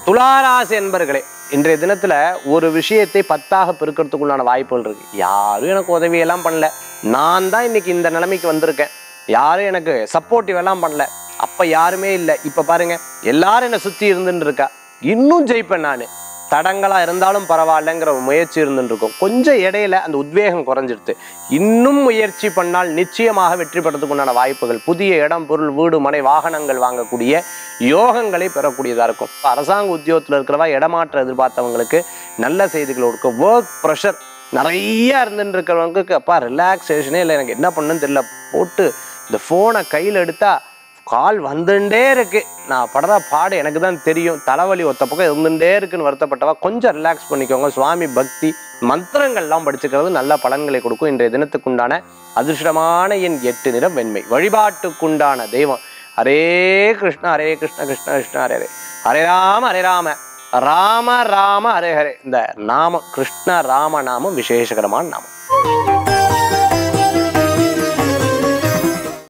துளாராசி என்பர்களே இன்றைய தினத்துல ஒரு விஷயத்தை பத்தாக பெருக்கிறதுக்குள்ளான வாய்ப்புகள் இருக்கு யாரும் எனக்கு உதவியெல்லாம் பண்ணல நான் தான் இன்னைக்கு இந்த நிலைமைக்கு வந்திருக்கேன் யாரும் எனக்கு சப்போர்ட்டிவ் எல்லாம் பண்ணல அப்ப யாருமே இல்லை இப்ப பாருங்க எல்லாரும் என்னை சுத்தி இருந்துட்டு இருக்கா இன்னும் ஜெயிப்பேன் நான் தடங்களா இருந்தாலும் பரவாயில்லைங்கிற ஒரு முயற்சி இருந்துட்டு இருக்கும் கொஞ்சம் இடையில அந்த உத்வேகம் குறைஞ்சிடுது இன்னும் முயற்சி பண்ணால் நிச்சயமாக வெற்றி பெறதுக்கு உண்டான வாய்ப்புகள் புதிய இடம் பொருள் வீடு மனை வாகனங்கள் வாங்கக்கூடிய யோகங்களை பெறக்கூடியதா இருக்கும் இப்ப அரசாங்க உத்தியோகத்தில் இருக்கிறவா இடமாற்றம் எதிர்பார்த்தவங்களுக்கு நல்ல செய்திகள் இருக்கும் ஒர்க் ப்ரெஷர் நிறைய இருந்துட்டு இருக்கிறவங்களுக்கு அப்பா ரிலாக்ஸேஷனே இல்லை எனக்கு என்ன பண்ணுன்னு தெரியல போட்டு இந்த ஃபோனை கையில் எடுத்தா கால் வந்துட்டே இருக்கு நான் படுற பாடு எனக்கு தான் தெரியும் தலைவலி ஒத்த பக்கம் இருந்துட்டே இருக்குன்னு வருத்தப்பட்டவா கொஞ்சம் ரிலாக்ஸ் பண்ணிக்கோங்க சுவாமி பக்தி மந்திரங்கள்லாம் படிச்சுக்கிறது நல்ல பலன்களை கொடுக்கும் இன்றைய தினத்துக்குண்டான அதிர்ஷ்டமான என் எட்டு நிறம் வெண்மை வழிபாட்டுக்குண்டான தெய்வம் ஹரே கிருஷ்ணா ஹரே கிருஷ்ண கிருஷ்ண கிருஷ்ண ஹரே ஹரே ஹரே ராம ஹரே ராம ராம ராம ஹரே ஹரே இந்த நாமம் கிருஷ்ண ராம நாமம் விசேஷகரமான நாமம்